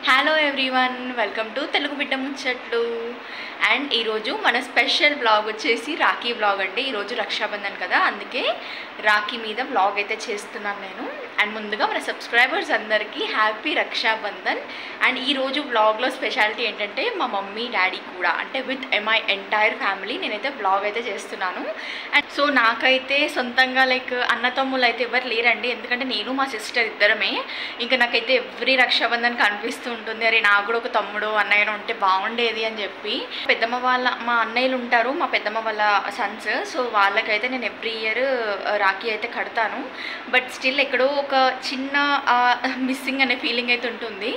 hello everyone welcome to Telugu బిడ్డ ముచ్చట్లు and ఈరోజు మన స్పెషల్ బ్లాగ్ వచ్చేసి రాఖీ బ్లాగ్ అండి ఈరోజు రక్షాబంధన్ కదా అందుకే రాఖీ మీద బ్లాగ్ అయితే చేస్తున్నాను నేను అండ్ ముందుగా మన సబ్స్క్రైబర్స్ అందరికీ హ్యాపీ రక్షాబంధన్ అండ్ ఈరోజు బ్లాగ్లో స్పెషాలిటీ ఏంటంటే మా మమ్మీ డాడీ కూడా అంటే విత్ మై ఎంటైర్ ఫ్యామిలీ నేనైతే బ్లాగ్ అయితే చేస్తున్నాను అండ్ సో నాకైతే సొంతంగా లైక్ అన్నతమ్ములు అయితే ఎవరు లేరండి ఎందుకంటే నేను మా సిస్టర్ ఇద్దరమే ఇంకా నాకైతే ఎవ్రీ రక్షాబంధన్ కనిపిస్తూ ఉంటుంది అరే నాకు కూడా ఒక తమ్ముడు అన్నయ్య ఉంటే బాగుండేది అని చెప్పి పెద్దమ్మ వాళ్ళ మా అన్నయ్యలు ఉంటారు మా పెద్దమ్మ వాళ్ళ సన్స్ సో వాళ్ళకైతే నేను ఎవ్రీ ఇయర్ రాఖీ అయితే కడతాను బట్ స్టిల్ ఎక్కడో ఒక చిన్న మిస్సింగ్ అనే ఫీలింగ్ అయితే ఉంటుంది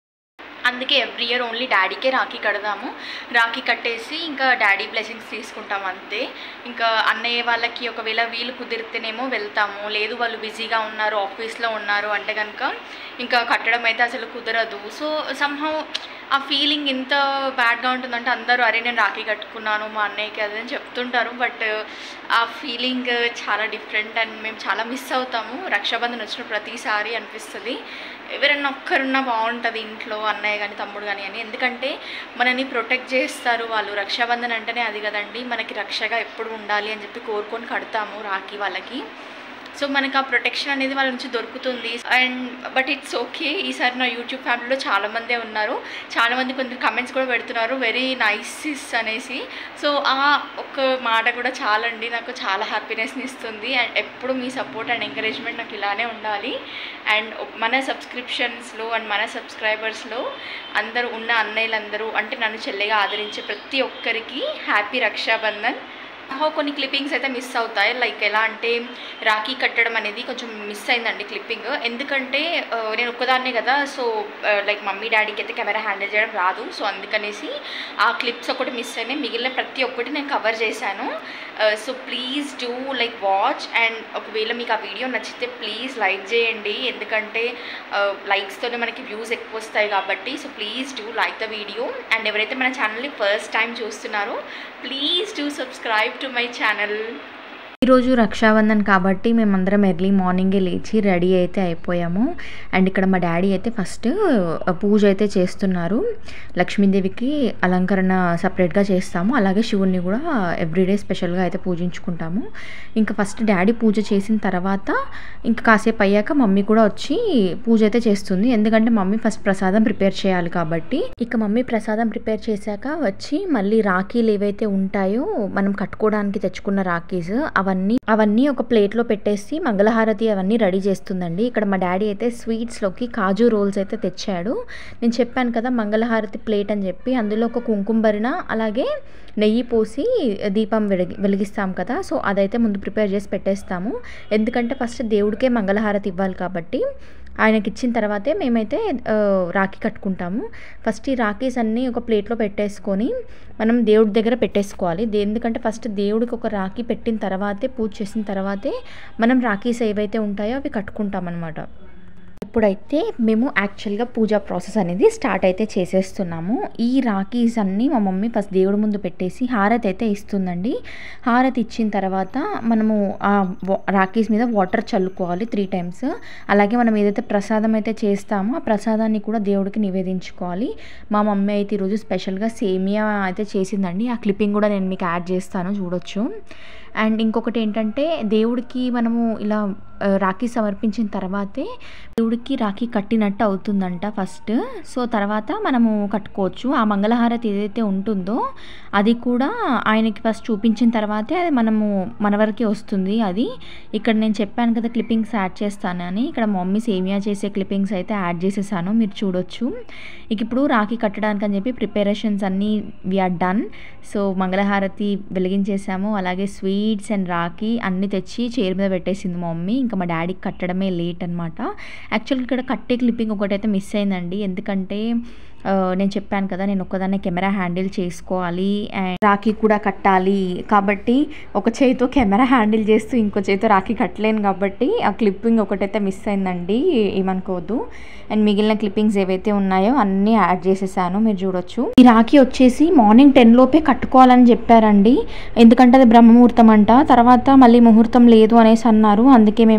అందుకే ఎవ్రీ ఇయర్ ఓన్లీ డాడీకే రాఖీ కడదాము రాఖీ కట్టేసి ఇంకా డాడీ బ్లెస్సింగ్స్ తీసుకుంటాం అంతే ఇంకా అన్నయ్య వాళ్ళకి ఒకవేళ వీలు కుదిరితేనేమో వెళ్తాము లేదు వాళ్ళు బిజీగా ఉన్నారు ఆఫీస్లో ఉన్నారు అంటే కనుక ఇంకా కట్టడం అయితే అసలు కుదరదు సో సంహౌ ఆ ఫీలింగ్ ఎంత బ్యాడ్గా ఉంటుందంటే అందరూ అరే నేను రాఖీ కట్టుకున్నాను మా అన్నయ్యకి అది అని చెప్తుంటారు బట్ ఆ ఫీలింగ్ చాలా డిఫరెంట్ అండ్ మేము చాలా మిస్ అవుతాము రక్షాబంధన్ వచ్చిన ప్రతిసారి అనిపిస్తుంది ఎవరైనా ఒక్కరున్నా బాగుంటుంది ఇంట్లో అన్నయ్య కానీ తమ్ముడు కానీ అని ఎందుకంటే మనని ప్రొటెక్ట్ చేస్తారు వాళ్ళు రక్షాబంధన్ అంటేనే అది కదండి మనకి రక్షగా ఎప్పుడు ఉండాలి అని చెప్పి కోరుకొని కడతాము రాఖీ వాళ్ళకి సో మనకు ఆ ప్రొటెక్షన్ అనేది వాళ్ళ నుంచి దొరుకుతుంది అండ్ బట్ ఇట్స్ ఓకే ఈసారి నా యూట్యూబ్ ఫ్యామిలీలో చాలామందే ఉన్నారు చాలామంది కొంచెం కమెంట్స్ కూడా పెడుతున్నారు వెరీ నైసిస్ అనేసి సో ఆ ఒక్క మాట కూడా చాలండి నాకు చాలా హ్యాపీనెస్ని ఇస్తుంది అండ్ ఎప్పుడు మీ సపోర్ట్ అండ్ ఎంకరేజ్మెంట్ నాకు ఇలానే ఉండాలి అండ్ మన సబ్స్క్రిప్షన్స్లో అండ్ మన సబ్స్క్రైబర్స్లో అందరూ ఉన్న అన్నయ్యలందరూ అంటే నన్ను చెల్లిగా ఆదరించే ప్రతి ఒక్కరికి హ్యాపీ రక్షాబంధన్ హో కొన్ని క్లిప్పింగ్స్ అయితే మిస్ అవుతాయి లైక్ ఎలా అంటే రాఖీ కట్టడం అనేది కొంచెం మిస్ అయిందండి క్లిప్పింగ్ ఎందుకంటే ఆ, నేను ఒక్కదాన్నే కదా సో లైక్ మమ్మీ డాడీకి అయితే కెమెరా హ్యాండిల్ చేయడం రాదు సో అందుకనేసి ఆ క్లిప్స్ ఒకటి మిస్ అయినాయి మిగిలిన ప్రతి ఒక్కటి నేను కవర్ చేశాను so please do like watch and ఒకవేళ మీకు ఆ వీడియో నచ్చితే ప్లీజ్ లైక్ చేయండి ఎందుకంటే లైక్స్తోనే మనకి వ్యూస్ ఎక్కువ వస్తాయి కాబట్టి so please do like the video and ఎవరైతే మన ఛానల్ని ఫస్ట్ టైం చూస్తున్నారో please do subscribe to my channel ఈరోజు రక్షాబంధన్ కాబట్టి మేమందరం ఎర్లీ మార్నింగే లేచి రెడీ అయితే అయిపోయాము అండ్ ఇక్కడ మా డాడీ అయితే ఫస్ట్ పూజ అయితే చేస్తున్నారు లక్ష్మీదేవికి అలంకరణ సపరేట్గా చేస్తాము అలాగే శివుణ్ణి కూడా ఎవ్రీడే స్పెషల్గా అయితే పూజించుకుంటాము ఇంకా ఫస్ట్ డాడీ పూజ చేసిన తర్వాత ఇంకా కాసేపు అయ్యాక మమ్మీ కూడా వచ్చి పూజ అయితే చేస్తుంది ఎందుకంటే మమ్మీ ఫస్ట్ ప్రసాదం ప్రిపేర్ చేయాలి కాబట్టి ఇక మమ్మీ ప్రసాదం ప్రిపేర్ చేశాక వచ్చి మళ్ళీ రాఖీలు ఏవైతే ఉంటాయో మనం కట్టుకోవడానికి తెచ్చుకున్న రాఖీస్ అవన్నీ అవన్నీ ఒక ప్లేట్లో పెట్టేసి మంగళహారతి అవన్నీ రెడీ చేస్తుందండి ఇక్కడ మా డాడీ అయితే స్వీట్స్లోకి కాజు రోల్స్ అయితే తెచ్చాడు నేను చెప్పాను కదా మంగళహారతి ప్లేట్ అని చెప్పి అందులో ఒక కుంకుమ భరిణ అలాగే నెయ్యి పోసి దీపం వెలిగి వెలిగిస్తాం కదా సో అదైతే ముందు ప్రిపేర్ చేసి పెట్టేస్తాము ఎందుకంటే ఫస్ట్ దేవుడికే మంగళహారతి ఇవ్వాలి కాబట్టి ఆయనకి ఇచ్చిన తర్వాతే మేమైతే ఆ, రాఖీ కట్టుకుంటాము ఫస్ట్ ఈ రాఖీస్ అన్నీ ఒక ప్లేట్లో పెట్టేసుకొని మనం దేవుడి దగ్గర పెట్టేసుకోవాలి దే- ఎందుకంటే ఫస్ట్ దేవుడికి ఒక రాఖీ పెట్టిన తర్వాతే పూజ చేసిన తర్వాతే మనం రాఖీస్ ఏవైతే ఉంటాయో అవి కట్టుకుంటాం అనమాట ఇప్పుడైతే మేము యాక్చువల్గా పూజా ప్రాసెస్ అనేది స్టార్ట్ అయితే చేసేస్తున్నాము ఈ రాఖీస్ అన్నీ మా మమ్మీ ఫస్ట్ దేవుడి ముందు పెట్టేసి హారతి అయితే ఇస్తుందండి హారతి ఇచ్చిన తర్వాత మనము ఆ వా- రాఖీస్ మీద వాటర్ చల్లుకోవాలి త్రీ టైమ్స్ అలాగే మనం ఏదైతే ప్రసాదం అయితే చేస్తామో ఆ ప్రసాదాన్ని కూడా దేవుడికి నివేదించుకోవాలి మా మమ్మీ అయితే ఈరోజు స్పెషల్గా సేమియా అయితే చేసిందండి ఆ క్లిప్పింగ్ కూడా నేను మీకు యాడ్ చేస్తాను చూడొచ్చు అండ్ ఇంకొకటి ఏంటంటే దేవుడికి మనము ఇలా ఆ, రాఖీ సమర్పించిన తర్వాతే దేవుడికి రాఖీ కట్టినట్టు అవుతుందంట ఫస్ట్ సో తర్వాత మనము కట్టుకోవచ్చు ఆ మంగళహారతి ఏదైతే ఉంటుందో అది కూడా ఆయనకి ఫస్ట్ చూపించిన తర్వాతే అది మనము మన వరకే వస్తుంది అది ఇక్కడ నేను చెప్పాను కదా క్లిప్పింగ్స్ యాడ్ చేస్తానని ఇక్కడ మా మమ్మీ సేమియా చేసే క్లిప్పింగ్స్ అయితే యాడ్ చేసేసాను మీరు చూడొచ్చు ఇక ఇప్పుడు రాఖీ కట్టడానికి అని చెప్పి ప్రిపరేషన్స్ అన్నీ వీఆర్ డన్ సో మంగళహారతి వెలిగించేసాము అలాగే స్వీట్స్ అండ్ రాఖీ అన్నీ తెచ్చి చైర్ మీద పెట్టేసింది మా మమ్మీ ఇంకా మా డాడీకి కట్టడమే లేట్ అనమాట యాక్చువల్గా ఇక్కడ కట్టే క్లిప్పింగ్ ఒకటైతే మిస్ అయిందండి ఎందుకంటే ఆ, నేను చెప్పాను కదా నేను ఒక్కదాన్నే కెమెరా హ్యాండిల్ చేసుకోవాలి అండ్ రాఖీ కూడా కట్టాలి కాబట్టి ఒక చేతితో కెమెరా హ్యాండిల్ చేస్తూ ఇంకో చేతితో రాఖీ కట్టలేను కాబట్టి ఆ క్లిప్పింగ్ ఒకటైతే మిస్ అయిందండి ఏమనుకోవద్దు అండ్ మిగిలిన క్లిప్పింగ్స్ ఏవైతే ఉన్నాయో అన్నీ యాడ్ చేసేసాను మీరు చూడొచ్చు ఈ రాఖీ వచ్చేసి మార్నింగ్ టెన్ లోపే కట్టుకోవాలని చెప్పారండి ఎందుకంటే అది బ్రహ్మముహూర్తం అంట తర్వాత మళ్ళీ ముహూర్తం లేదు అనేసి అన్నారు అందుకే మేము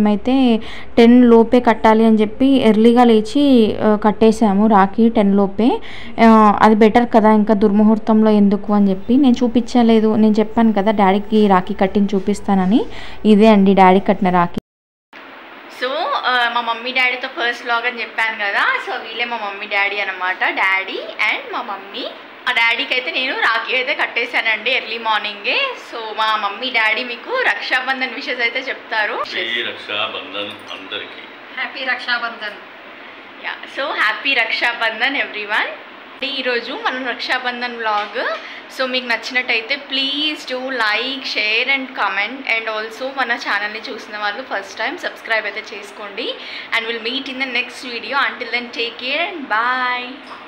మేమైతే టెన్ లోపే కట్టాలి అని చెప్పి ఎర్లీగా లేచి ఆ, కట్టేసాము రాఖీ టెన్ లోపే ఆ, అది బెటర్ కదా ఇంకా దుర్ముహూర్తంలో ఎందుకు అని చెప్పి నేను చూపించలేదు నేను చెప్పాను కదా డాడీకి రాఖీ కట్టిన చూపిస్తానని ఇదే అండి డాడీ కట్టిన రాఖీ సో ఆ, మా మమ్మీ డాడీతో ఫస్ట్ వ్లాగ్ అని చెప్పాను కదా సో వీళ్ళే మా మమ్మీ డాడీ అనమాట డాడీ అండ్ మా మమ్మీ మా డాడీకి అయితే నేను రాఖీ అయితే కట్టేశానండి ఎర్లీ మార్నింగే సో మా మమ్మీ డాడీ మీకు రక్షాబంధన్ విషెస్ అయితే చెప్తారు శ్రీ రక్షాబంధన్ అందరికీ happy Raksha Bandhan yeah so happy Raksha Bandhan everyone ఈరోజు మనం రక్షాబంధన్ వ్లాగ్ సో మీకు నచ్చినట్టయితే please do like share and comment and also మన ఛానల్ని చూసిన వాళ్ళు ఫస్ట్ టైం సబ్స్క్రైబ్ అయితే చేసుకోండి and will meet in the next video until then take care and bye